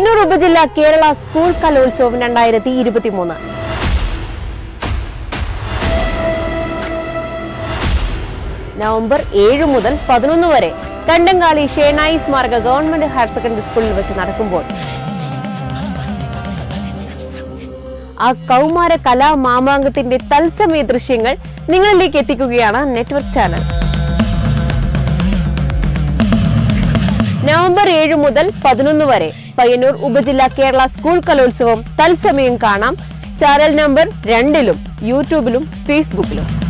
പയ്യന്നൂർ ഉപജില്ല കേരള സ്കൂൾ കലോത്സവം രണ്ടായിരത്തി ഇരുപത്തിമൂന്ന് നവംബർ ഏഴ് മുതൽ പതിനൊന്ന് വരെ കണ്ടങ്കാളി ഷേനായി സ്മാരക ഗവൺമെന്റ് ഹയർ സെക്കൻഡറി സ്കൂളിൽ വെച്ച് നടക്കുമ്പോൾ ആ കൗമാര കലാ മാമാങ്കത്തിന്റെ തത്സമയ ദൃശ്യങ്ങൾ നിങ്ങളിലേക്ക് എത്തിക്കുകയാണ് നെറ്റ്വർക്ക് ചാനൽ നവംബർ ഏഴ് മുതൽ പതിനൊന്ന് വരെ പയ്യന്നൂർ ഉപജില്ല കേരള സ്കൂൾ കലോത്സവം തത്സമയം കാണാം ചാനൽ നമ്പർ രണ്ടിലും യൂട്യൂബിലും ഫേസ്ബുക്കിലും